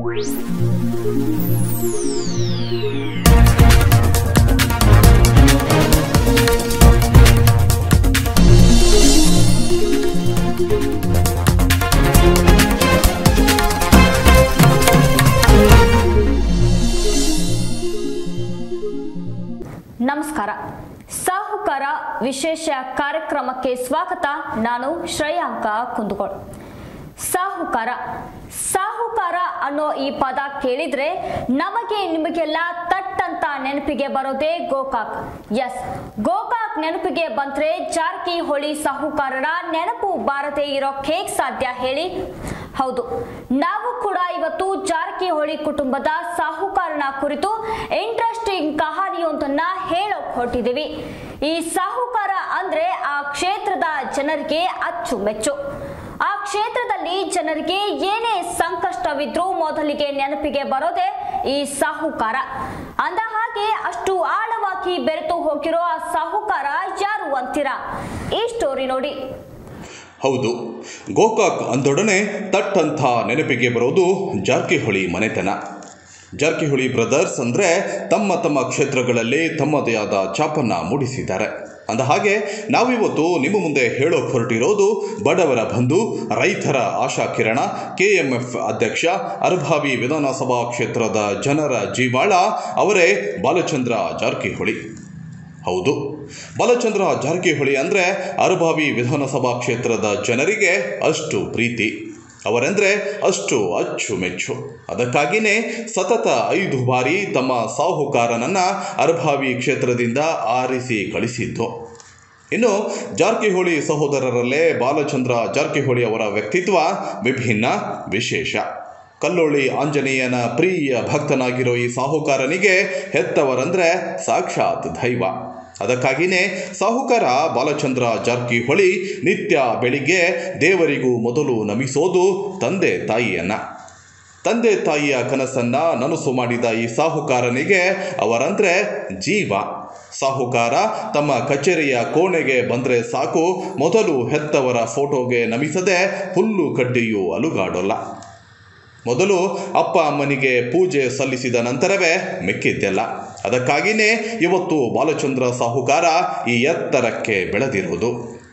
ನಮಸ್ಕಾರ ಸಾಹುಕಾರ ವಿಶೇಷ ಕಾರ್ಯಕ್ರಮಕ್ಕೆ ಸ್ವಾಗತ ನಾನು ಶ್ರೇಯಾಂಕ ಕುಂದಗೋಳ್ ಸಾಹುಕಾರ ಸಾಹುಕಾರ ಅನ್ನೋ ಈ ಪದ ಕೇಳಿದ್ರೆ ನಮಗೆ ನಿಮಗೆಲ್ಲ ತಟ್ ಅಂತ ನೆನಪಿಗೆ ಬರೋದೇ ಗೋಕಾಕ್ ಎಸ್ ಗೋಕಾಕ್ ನೆನಪಿಗೆ ಬಂದ್ರೆ ಜಾರಕಿಹೊಳಿ ಸಾಹುಕಾರರ ನೆನಪು ಬಾರದೆ ಇರೋಕೆ ಸಾಧ್ಯ ಹೇಳಿ ಹೌದು ನಾವು ಕೂಡ ಇವತ್ತು ಜಾರಕಿಹೊಳಿ ಕುಟುಂಬದ ಸಾಹುಕಾರನ ಕುರಿತು ಇಂಟ್ರೆಸ್ಟಿಂಗ್ ಕಹಾನಿಯೊಂದನ್ನ ಹೇಳೋಕ್ ಹೊರಟಿದ್ದೀವಿ ಈ ಸಾಹುಕಾರ ಅಂದ್ರೆ ಆ ಕ್ಷೇತ್ರದ ಜನರಿಗೆ ಅಚ್ಚುಮೆಚ್ಚು ಆ ಕ್ಷೇತ್ರದಲ್ಲಿ ಜನರಿಗೆ ಏನೇ ಸಂಕಷ್ಟವಿದ್ರೂ ಮೊದಲಿಗೆ ನೆನಪಿಗೆ ಬರೋದೇ ಈ ಸಾಹುಕಾರ ಅಂದ ಹಾಗೆ ಅಷ್ಟು ಆಳವಾಗಿ ಬೆರೆತು ಹೋಗಿರೋ ಆ ಸಾಹುಕಾರ ಯಾರು ಅಂತೀರಾ ಈ ಸ್ಟೋರಿ ನೋಡಿ ಹೌದು ಗೋಕಾಕ್ ಅಂದೊಡನೆ ತಟ್ ಅಂತ ನೆನಪಿಗೆ ಬರೋದು ಜಾರಕಿಹೊಳಿ ಮನೆತನ ಜಾರಕಿಹೊಳಿ ಬ್ರದರ್ಸ್ ಅಂದರೆ ತಮ್ಮ ತಮ್ಮ ಕ್ಷೇತ್ರಗಳಲ್ಲಿ ತಮ್ಮದೇ ಆದ ಛಾಪನ್ನ ಮೂಡಿಸಿದ್ದಾರೆ ಅಂದ ಹಾಗೆ ನಾವಿವತ್ತು ನಿಮ್ಮ ಮುಂದೆ ಹೇಳೋಕೆ ಹೊರಟಿರೋದು ಬಡವರ ಬಂಧು ರೈತರ ಆಶಾ ಕಿರಣ ಕೆಎಂಎಫ್ ಅಧ್ಯಕ್ಷ ಅರ್ಭಾವಿ ವಿಧಾನಸಭಾ ಕ್ಷೇತ್ರದ ಜನರ ಜೀವಾಳ ಅವರೇ ಬಾಲಚಂದ್ರ ಜಾರಕಿಹೊಳಿ ಹೌದು ಬಾಲಚಂದ್ರ ಜಾರಕಿಹೊಳಿ ಅಂದರೆ ಅರಭಾವಿ ವಿಧಾನಸಭಾ ಕ್ಷೇತ್ರದ ಜನರಿಗೆ ಅಷ್ಟು ಪ್ರೀತಿ ಅವರೆಂದರೆ ಅಷ್ಟು ಅಚ್ಚುಮೆಚ್ಚು ಅದಕ್ಕಾಗಿಯೇ ಸತತ ಐದು ಬಾರಿ ತಮ್ಮ ಸಾಹುಕಾರನನ್ನ ಅರಭಾವಿ ಕ್ಷೇತ್ರದಿಂದ ಆರಿಸಿ ಕಳಿಸಿದ್ದು ಇನ್ನು ಜಾರಕಿಹೊಳಿ ಸಹೋದರರಲ್ಲೇ ಬಾಲಚಂದ್ರ ಜಾರಕಿಹೊಳಿ ಅವರ ವ್ಯಕ್ತಿತ್ವ ವಿಭಿನ್ನ ವಿಶೇಷ ಕಲ್ಲೋಳಿ ಆಂಜನೇಯನ ಪ್ರಿಯ ಭಕ್ತನಾಗಿರೋ ಈ ಸಾಹುಕಾರನಿಗೆ ಹೆತ್ತವರಂದ್ರೆ ಸಾಕ್ಷಾತ್ ದೈವ ಅದಕ್ಕಾಗಿಯೇ ಸಾಹುಕಾರ ಬಾಲಚಂದ್ರ ಜಾರಕಿಹೊಳಿ ನಿತ್ಯ ಬೆಳಿಗ್ಗೆ ದೇವರಿಗೂ ಮೊದಲು ನಮಿಸೋದು ತಂದೆ ತಾಯಿಯನ್ನ ತಂದೆ ತಾಯಿಯ ಕನಸನ್ನ ನನಸು ಮಾಡಿದ ಈ ಸಾಹುಕಾರನಿಗೆ ಅವರಂದ್ರೆ ಜೀವ ಸಾಹುಕಾರ ತಮ್ಮ ಕಚೇರಿಯ ಕೋಣೆಗೆ ಬಂದರೆ ಸಾಕು ಮೊದಲು ಹೆತ್ತವರ ಫೋಟೋಗೆ ನಮಿಸದೆ ಹುಲ್ಲು ಕಡ್ಡಿಯೂ ಅಲುಗಾಡೋಲ್ಲ ಮೊದಲು ಅಪ್ಪ ಅಮ್ಮನಿಗೆ ಪೂಜೆ ಸಲ್ಲಿಸಿದ ನಂತರವೇ ಮೆಕ್ಕಿದ್ದೆಲ್ಲ ಅದಕ್ಕಾಗಿಯೇ ಇವತ್ತು ಬಾಲಚಂದ್ರ ಸಾಹುಕಾರ ಈ ಎತ್ತರಕ್ಕೆ ಬೆಳೆದಿರುವುದು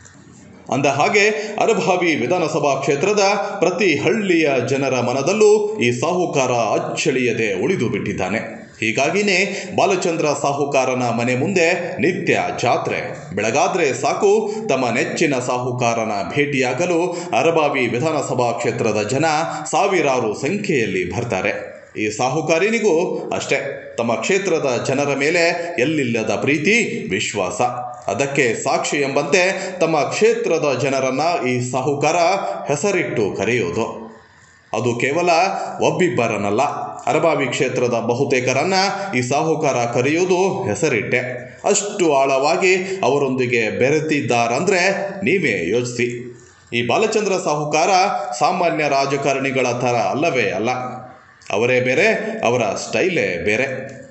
ಅಂದ ಹಾಗೆ ಅರಭಾವಿ ವಿಧಾನಸಭಾ ಕ್ಷೇತ್ರದ ಪ್ರತಿ ಹಳ್ಳಿಯ ಜನರ ಮನದಲ್ಲೂ ಈ ಸಾಹುಕಾರ ಅಚ್ಚಳಿಯದೆ ಉಳಿದು ಬಿಟ್ಟಿದ್ದಾನೆ ಹೀಗಾಗಿಯೇ ಬಾಲಚಂದ್ರ ಸಾಹುಕಾರನ ಮನೆ ಮುಂದೆ ನಿತ್ಯ ಜಾತ್ರೆ ಬೆಳಗಾದ್ರೆ ಸಾಕು ತಮ್ಮ ನೆಚ್ಚಿನ ಸಾಹುಕಾರನ ಭೇಟಿಯಾಗಲು ಅರಬಾವಿ ವಿಧಾನಸಭಾ ಕ್ಷೇತ್ರದ ಜನ ಸಾವಿರಾರು ಸಂಖ್ಯೆಯಲ್ಲಿ ಬರ್ತಾರೆ ಈ ಸಾಹುಕಾರಿನಿಗೂ ಅಷ್ಟೇ ತಮ್ಮ ಕ್ಷೇತ್ರದ ಜನರ ಮೇಲೆ ಎಲ್ಲಿಲ್ಲದ ಪ್ರೀತಿ ವಿಶ್ವಾಸ ಅದಕ್ಕೆ ಸಾಕ್ಷಿ ಎಂಬಂತೆ ತಮ್ಮ ಕ್ಷೇತ್ರದ ಜನರನ್ನ ಈ ಸಾಹುಕಾರ ಹೆಸರಿಟ್ಟು ಕರೆಯೋದು ಅದು ಕೇವಲ ಒಬ್ಬಿಬ್ಬರನ್ನಲ್ಲ ಅರಬಾವಿ ಕ್ಷೇತ್ರದ ಬಹುತೇಕರನ್ನ ಈ ಸಾಹುಕಾರ ಕರೆಯುವುದು ಹೆಸರಿಟ್ಟೆ ಅಷ್ಟು ಆಳವಾಗಿ ಅವರೊಂದಿಗೆ ಬೆರೆತಿದ್ದಾರಂದ್ರೆ ನೀವೇ ಯೋಚಿಸಿ ಈ ಬಾಲಚಂದ್ರ ಸಾಹುಕಾರ ಸಾಮಾನ್ಯ ರಾಜಕಾರಣಿಗಳ ಥರ ಅಲ್ಲವೇ ಅಲ್ಲ ಅವರೇ ಬೇರೆ ಅವರ ಸ್ಟೈಲೇ ಬೇರೆ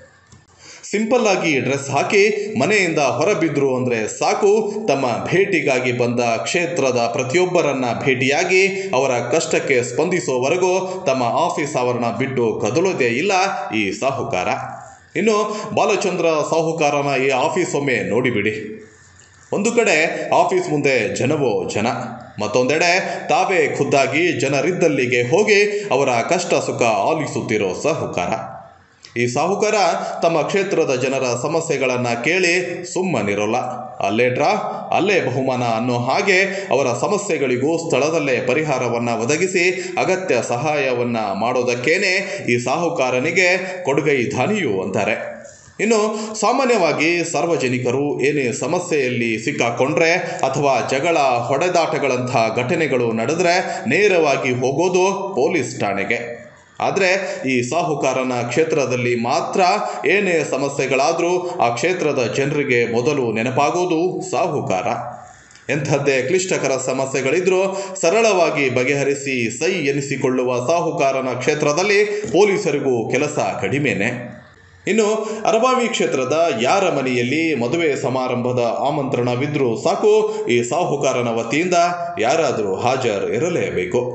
ಸಿಂಪಲ್ ಆಗಿ ಡ್ರೆಸ್ ಹಾಕಿ ಮನೆಯಿಂದ ಹೊರಬಿದ್ರು ಅಂದರೆ ಸಾಕು ತಮ್ಮ ಭೇಟಿಗಾಗಿ ಬಂದ ಕ್ಷೇತ್ರದ ಪ್ರತಿಯೊಬ್ಬರನ್ನ ಭೇಟಿಯಾಗಿ ಅವರ ಕಷ್ಟಕ್ಕೆ ಸ್ಪಂದಿಸುವವರೆಗೂ ತಮ್ಮ ಆಫೀಸ್ ಆವರಣ ಬಿಟ್ಟು ಕದಲೋದೇ ಇಲ್ಲ ಈ ಸಾಹುಕಾರ ಇನ್ನು ಬಾಲಚಂದ್ರ ಸಾಹುಕಾರನ ಈ ಆಫೀಸ್ ಒಮ್ಮೆ ನೋಡಿಬಿಡಿ ಒಂದು ಕಡೆ ಆಫೀಸ್ ಮುಂದೆ ಜನವೋ ಜನ ಮತ್ತೊಂದೆಡೆ ತಾವೇ ಖುದ್ದಾಗಿ ಜನರಿದ್ದಲ್ಲಿಗೆ ಹೋಗಿ ಅವರ ಕಷ್ಟ ಸುಖ ಆಲಿಸುತ್ತಿರೋ ಸಾಹುಕಾರ ಈ ಸಾಹುಕಾರ ತಮ್ಮ ಕ್ಷೇತ್ರದ ಜನರ ಸಮಸ್ಯೆಗಳನ್ನು ಕೇಳಿ ಸುಮ್ಮನಿರೋಲ್ಲ ಅಲ್ಲೇ ಡ್ರಾ ಅಲ್ಲೇ ಬಹುಮಾನ ಅನ್ನೋ ಹಾಗೆ ಅವರ ಸಮಸ್ಯೆಗಳಿಗೂ ಸ್ಥಳದಲ್ಲೇ ಪರಿಹಾರವನ್ನು ಒದಗಿಸಿ ಅಗತ್ಯ ಸಹಾಯವನ್ನು ಮಾಡೋದಕ್ಕೇನೆ ಈ ಸಾಹುಕಾರನಿಗೆ ಕೊಡುಗೈ ಧಾನಿಯು ಅಂತಾರೆ ಇನ್ನು ಸಾಮಾನ್ಯವಾಗಿ ಸಾರ್ವಜನಿಕರು ಏನೇ ಸಮಸ್ಯೆಯಲ್ಲಿ ಸಿಕ್ಕಾಕೊಂಡ್ರೆ ಅಥವಾ ಜಗಳ ಹೊಡೆದಾಟಗಳಂಥ ಘಟನೆಗಳು ನಡೆದ್ರೆ ನೇರವಾಗಿ ಹೋಗೋದು ಪೊಲೀಸ್ ಠಾಣೆಗೆ ಆದರೆ ಈ ಸಾಹುಕಾರನ ಕ್ಷೇತ್ರದಲ್ಲಿ ಮಾತ್ರ ಏನೇ ಸಮಸ್ಯೆಗಳಾದರೂ ಆ ಕ್ಷೇತ್ರದ ಜನರಿಗೆ ಮೊದಲು ನೆನಪಾಗೋದು ಸಾಹುಕಾರ ಎಂಥದ್ದೇ ಕ್ಲಿಷ್ಟಕರ ಸಮಸ್ಯೆಗಳಿದ್ರೂ ಸರಳವಾಗಿ ಬಗೆಹರಿಸಿ ಸೈ ಎನಿಸಿಕೊಳ್ಳುವ ಸಾಹುಕಾರನ ಕ್ಷೇತ್ರದಲ್ಲಿ ಪೊಲೀಸರಿಗೂ ಕೆಲಸ ಕಡಿಮೆನೆ ಇನ್ನು ಅರಬಾವಿ ಕ್ಷೇತ್ರದ ಯಾರ ಮನೆಯಲ್ಲಿ ಮದುವೆ ಸಮಾರಂಭದ ಆಮಂತ್ರಣವಿದ್ರೂ ಸಾಕು ಈ ಸಾಹುಕಾರನ ವತಿಯಿಂದ ಯಾರಾದರೂ ಹಾಜರ್ ಇರಲೇಬೇಕು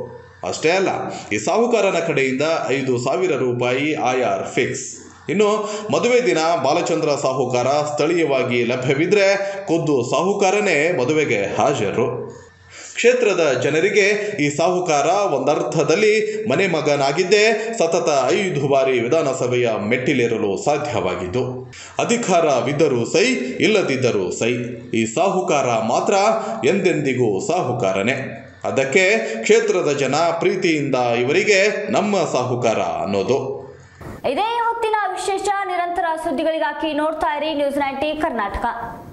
ಅಷ್ಟೇ ಅಲ್ಲ ಈ ಸಾಹುಕಾರನ ಕಡೆಯಿಂದ ಐದು ಸಾವಿರ ರೂಪಾಯಿ ಆಯಾರ್ ಫಿಕ್ಸ್ ಇನ್ನು ಮದುವೆ ದಿನ ಬಾಲಚಂದ್ರ ಸಾಹುಕಾರ ಸ್ಥಳೀಯವಾಗಿ ಲಭ್ಯವಿದ್ರೆ ಖುದ್ದು ಸಾಹುಕಾರನೇ ಮದುವೆಗೆ ಹಾಜರು ಕ್ಷೇತ್ರದ ಜನರಿಗೆ ಈ ಸಾಹುಕಾರ ಒಂದರ್ಥದಲ್ಲಿ ಮನೆ ಮಗನಾಗಿದ್ದೇ ಸತತ ಐದು ಬಾರಿ ವಿಧಾನಸಭೆಯ ಮೆಟ್ಟಿಲೇರಲು ಸಾಧ್ಯವಾಗಿದ್ದು ಅಧಿಕಾರವಿದ್ದರೂ ಸೈ ಇಲ್ಲದಿದ್ದರೂ ಸೈ ಈ ಸಾಹುಕಾರ ಮಾತ್ರ ಎಂದೆಂದಿಗೂ ಸಾಹುಕಾರನೇ ಅದಕ್ಕೆ ಕ್ಷೇತ್ರದ ಜನ ಪ್ರೀತಿಯಿಂದ ಇವರಿಗೆ ನಮ್ಮ ಸಾಹುಕಾರ ಅನ್ನೋದು ಇದೇ ಹೊತ್ತಿನ ವಿಶೇಷ ನಿರಂತರ ಸುದ್ದಿಗಳಿಗಾಗಿ ನೋಡ್ತಾ ಇರಿ ನ್ಯೂಸ್ ನೈಂಟಿ ಕರ್ನಾಟಕ